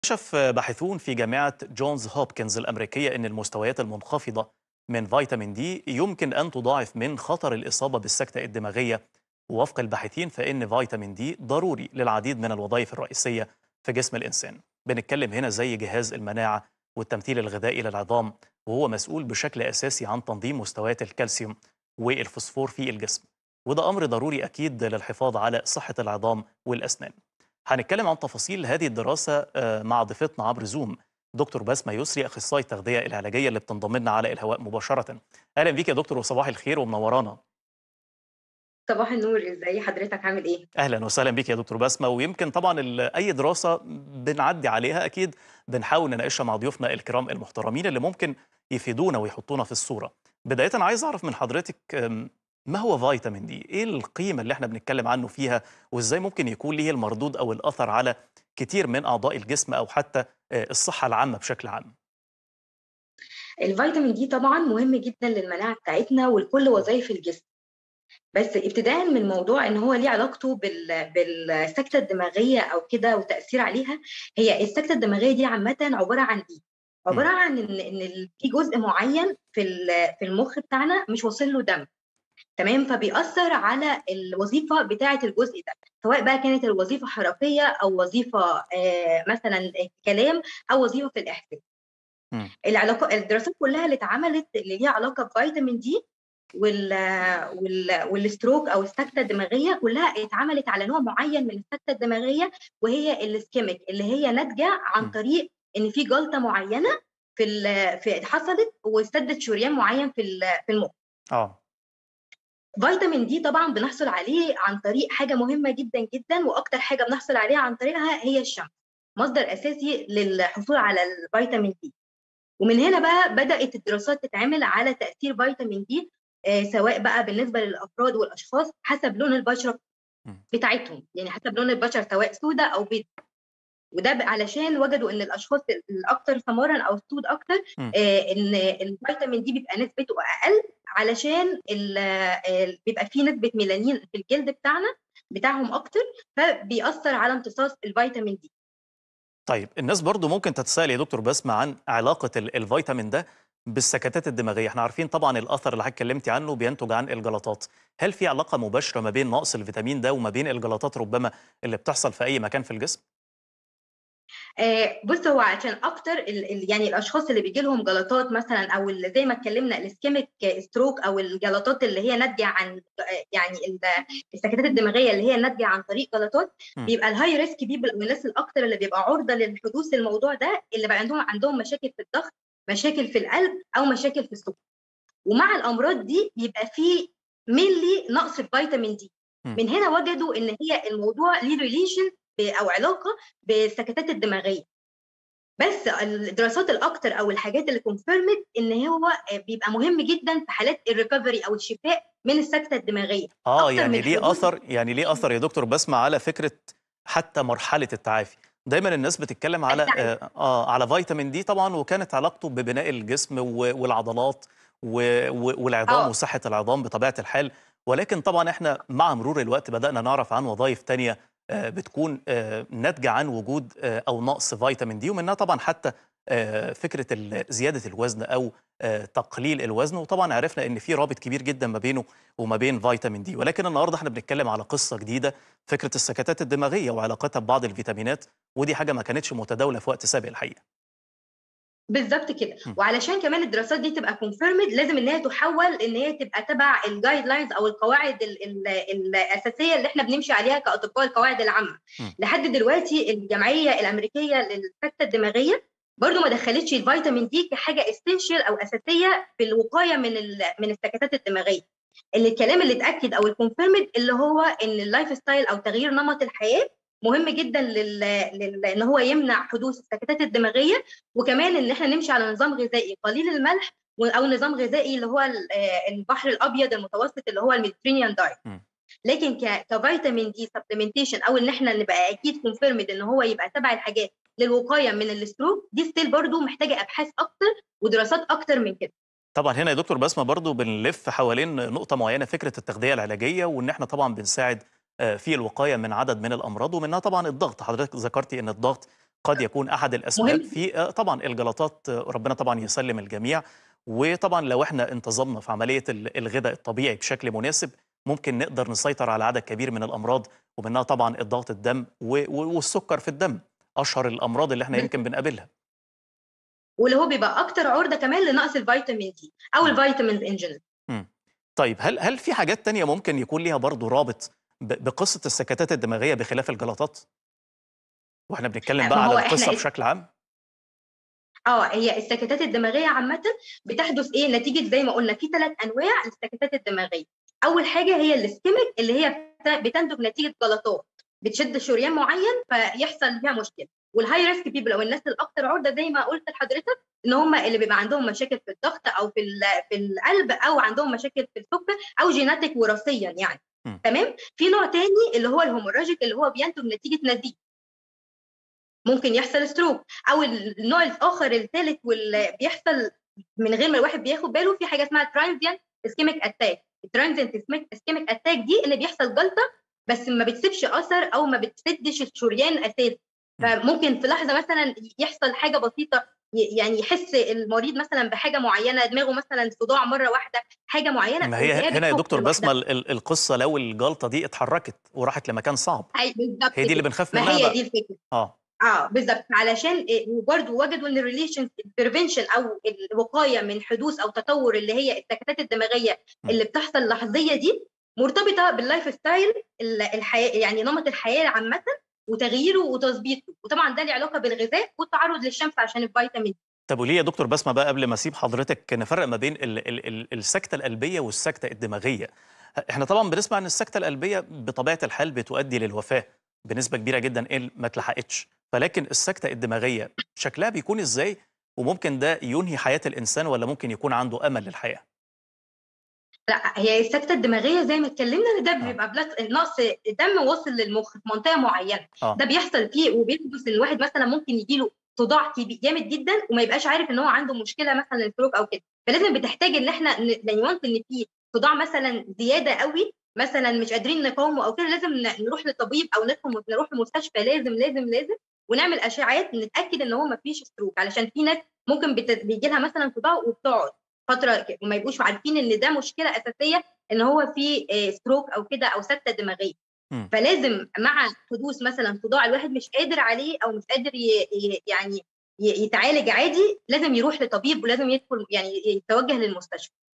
اكتشف باحثون في جامعة جونز هوبكنز الأمريكية أن المستويات المنخفضة من فيتامين دي يمكن أن تضاعف من خطر الإصابة بالسكتة الدماغية ووفق الباحثين فإن فيتامين دي ضروري للعديد من الوظائف الرئيسية في جسم الإنسان بنتكلم هنا زي جهاز المناعة والتمثيل الغذائي للعظام وهو مسؤول بشكل أساسي عن تنظيم مستويات الكالسيوم والفوسفور في الجسم وده أمر ضروري أكيد للحفاظ على صحة العظام والأسنان هنتكلم عن تفاصيل هذه الدراسة آه، مع ضيفتنا عبر زوم دكتور بسمة يسري أخصائي التغذية العلاجية اللي بتنضم لنا على الهواء مباشرة أهلا بيك يا دكتور وصباح الخير ومنورانا صباح النور ازاي حضرتك عامل ايه اهلا وسهلا بك يا دكتور بسمه ويمكن طبعا ال- اي دراسه بنعدي عليها اكيد بنحاول نناقشها مع ضيوفنا الكرام المحترمين اللي ممكن يفيدونا ويحطونا في الصوره بدايه عايز اعرف من حضرتك أم، ما هو فيتامين دي ايه القيمه اللي احنا بنتكلم عنه فيها وازاي ممكن يكون ليه المردود او الاثر على كتير من اعضاء الجسم او حتى آه، الصحه العامه بشكل عام الفيتامين دي طبعا مهم جدا للمناعه بتاعتنا ولكل وظائف الجسم بس ابتداء من موضوع ان هو ليه علاقته بال... بالسكته الدماغيه او كده وتاثير عليها هي السكته الدماغيه دي عامه عباره عن ايه عباره مم. عن ان ان ال- في جزء معين في ال- في المخ بتاعنا مش واصل له دم تمام فبيأثر على الوظيفة بتاعة الجزء ده سواء بقى كانت الوظيفة حركية أو وظيفة آه، مثلا كلام أو وظيفة في الإحساس مم. العلاقة الدراسات كلها اللي اتعملت اللي ليها علاقة بفيتامين دي وال وال والستروك او السكته الدماغيه كلها اتعملت على نوع معين من السكته الدماغيه وهي الاسكيميك اللي هي ناتجه عن مم. طريق ان في جلطه معينه في ال- في حصلت وسدت شريان معين في ال- في المخ اه فيتامين دي طبعا بنحصل عليه عن طريق حاجه مهمه جدا جدا واكتر حاجه بنحصل عليها عن طريقها هي الشمس مصدر اساسي للحصول على الفيتامين دي ومن هنا بقى بدات الدراسات تتعمل على تاثير فيتامين دي آه، سواء بقى بالنسبه للافراد والاشخاص حسب لون البشره مم. بتاعتهم يعني حسب لون البشره سواء سوداء او بيض وده ب- علشان وجدوا ان الاشخاص الاكثر ثمارا او السود اكتر مم. آه، ان الفيتامين دي بيبقى نسبته اقل علشان ال- آه، بيبقى فيه نسبه ميلانين في الجلد بتاعنا بتاعهم اكتر فبيأثر على امتصاص الفيتامين دي طيب الناس برضو ممكن تتساءل يا دكتور بسمة عن علاقة ال- الفيتامين ده بالسكتات الدماغية احنا عارفين طبعا الأثر اللي حضرتك اتكلمتي عنه بينتج عن الجلطات هل في علاقة مباشرة ما بين نقص الفيتامين ده وما بين الجلطات ربما اللي بتحصل في أي مكان في الجسم؟ آه، بص هو عشان اكتر ال- ال- يعني الاشخاص اللي بيجي لهم جلطات مثلا او اللي زي ما اتكلمنا الاسكيميك ستروك او الجلطات اللي هي ناتجه عن آه، يعني ال- السكتات الدماغيه اللي هي ناتجه عن طريق جلطات مم. بيبقى الهاي ريسك بيبل او الناس الاكتر اللي بيبقى عرضه للحدوث الموضوع ده اللي بقى عندهم عندهم مشاكل في الضغط مشاكل في القلب او مشاكل في السكر ومع الامراض دي بيبقى في مينلي نقص الفيتامين دي مم. من هنا وجدوا ان هي الموضوع ليه ريليشن او علاقه بالسكتات الدماغيه بس الدراسات الاكتر او الحاجات اللي كونفيرمد ان هو بيبقى مهم جدا في حالات الريكفري او الشفاء من السكته الدماغيه اه أكتر يعني من ليه حدوث- أثر يعني ليه أثر يا دكتور بسمة على فكرة حتى مرحلة التعافي دايما الناس بتتكلم على التعافي. آه, اه على فيتامين دي طبعا وكانت علاقته ببناء الجسم و- والعضلات و- و- والعظام آه. وصحة العظام بطبيعة الحال ولكن طبعا احنا مع مرور الوقت بدأنا نعرف عن وظائف تانية آه، بتكون آه، ناتجة عن وجود آه، أو نقص فيتامين دي ومنها طبعا حتى آه، فكرة ال- زيادة الوزن أو آه، تقليل الوزن وطبعا عرفنا إن في رابط كبير جدا ما بينه وما بين فيتامين دي ولكن النهارده احنا بنتكلم على قصة جديدة فكرة السكتات الدماغية وعلاقتها ببعض الفيتامينات ودي حاجة ما كانتش متداولة في وقت سابق الحقيقة بالظبط كده م. وعلشان كمان الدراسات دي تبقى كونفيرمد لازم ان هي تحول ان هي تبقى تبع الجايد لاينز او القواعد ال ال الاساسيه اللي احنا بنمشي عليها كاطباء القواعد العامه م. لحد دلوقتي الجمعيه الامريكيه للسكته الدماغيه برضو ما دخلتش الفيتامين دي كحاجه اسينشال او اساسيه في الوقايه من ال من السكتات الدماغيه اللي الكلام اللي اتاكد او الكونفيرمد اللي هو ان اللايف ستايل او تغيير نمط الحياه مهم جدا لل... لل... ان هو يمنع حدوث السكتات الدماغيه وكمان ان احنا نمشي على نظام غذائي قليل الملح و- او نظام غذائي اللي هو ال- آه، البحر الابيض المتوسط اللي هو الميديترينيان دايت مم. لكن ك- كفيتامين دي سبلمنتيشن او ان احنا نبقى اكيد كونفيرمد ان هو يبقى تبع الحاجات للوقايه من الستروك دي ستيل برضو محتاجه ابحاث اكتر ودراسات اكتر من كده طبعا هنا يا دكتور بسمة برضو بنلف حوالين نقطة معينة فكرة التغذية العلاجية وإن احنا طبعا بنساعد آه، في الوقاية من عدد من الأمراض ومنها طبعا الضغط حضرتك ذكرتي إن الضغط قد يكون احد الاسباب مهم في آه، طبعا الجلطات آه، ربنا طبعا يسلم الجميع وطبعا لو احنا انتظمنا في عمليه ال- الغذاء الطبيعي بشكل مناسب ممكن نقدر نسيطر على عدد كبير من الامراض ومنها طبعا الضغط الدم و- و- والسكر في الدم اشهر الامراض اللي احنا بال- يمكن بنقابلها واللي هو بيبقى اكتر عرضه كمان لنقص الفيتامين دي او مم. الفيتامينز ان جنرال مم. طيب هل هل في حاجات تانية ممكن يكون ليها برضو رابط ب- بقصه السكتات الدماغيه بخلاف الجلطات واحنا بنتكلم بقى ما على هو القصه احنا بشكل عام اه هي السكتات الدماغيه عامه بتحدث ايه نتيجه زي ما قلنا في ثلاث انواع للسكتات الدماغيه اول حاجه هي الاسكيميك اللي هي بت- بتنتج نتيجه جلطات بتشد شريان معين فيحصل فيها مشكله والهاي ريسك بيبل او الناس الاكثر عرضه زي ما قلت لحضرتك ان هم اللي بيبقى عندهم مشاكل في الضغط او في ال- في القلب او عندهم مشاكل في السكر او جيناتيك وراثيا يعني مم. تمام في نوع تاني اللي هو الهيموراجيك اللي هو بينتج نتيجه نزيف ممكن يحصل ستروك او النوع الاخر الثالث واللي بيحصل من غير ما الواحد بياخد باله في حاجه اسمها ترانزيانت اسكيميك اتاك الترانزيانت اسكيميك اتاك دي اللي بيحصل جلطه بس ما بتسيبش اثر او ما بتسدش الشريان اساسا فممكن في لحظه مثلا يحصل حاجه بسيطه ي- يعني يحس المريض مثلا بحاجه معينه دماغه مثلا صداع مره واحده حاجه معينه ما هي وتلاقيها هنا يا بتفك دكتور لوحدها. بسمه ال- ال- القصه لو الجلطه دي اتحركت وراحت لمكان صعب هي بالظبط هي دي اللي كده. بنخاف ما منها هي بقى دي الفكره اه اه بالظبط علشان إيه، وبرضه وجدوا ان الريليشن بريفنشن او الوقايه من حدوث او تطور اللي هي السكتات الدماغيه م. اللي بتحصل لحظيه دي مرتبطه باللايف ستايل ال- الحياه يعني نمط الحياه عامه وتغييره وتظبيطه وطبعا ده له علاقه بالغذاء والتعرض للشمس عشان الفيتامين طب وليه يا دكتور بسمه بقى قبل ما اسيب حضرتك نفرق ما بين ال ال ال السكته القلبيه والسكته الدماغيه احنا طبعا بنسمع ان السكته القلبيه بطبيعه الحال بتؤدي للوفاه بنسبه كبيره جدا ان ما اتلحقتش فلكن السكته الدماغيه شكلها بيكون ازاي وممكن ده ينهي حياه الانسان ولا ممكن يكون عنده امل للحياه لا هي السكته الدماغيه زي ما اتكلمنا ان ده آه. بيبقى بلاك نقص دم واصل للمخ في منطقه معينه آه. ده بيحصل فيه وبيحدث ان الواحد مثلا ممكن يجيله صداع كبير جامد جدا وما يبقاش عارف ان هو عنده مشكله مثلا ستروك او كده فلازم بتحتاج ان احنا ن- يعني وانس ان في صداع مثلا زياده قوي مثلا مش قادرين نقاومه او كده لازم ن- نروح لطبيب او ندخل نروح المستشفى لازم لازم لازم ونعمل اشعاعات نتاكد ان هو ما فيش ستروك علشان في ناس ممكن بت... بيجي لها مثلا صداع وبتقعد فتره ك- وما يبقوش عارفين ان ده مشكله اساسيه ان هو في آه، ستروك او كده او سكته دماغيه مم. فلازم مع حدوث مثلا صداع الواحد مش قادر عليه او مش قادر ي... ي... يعني ي- يتعالج عادي لازم يروح لطبيب ولازم يدخل يعني يتوجه للمستشفى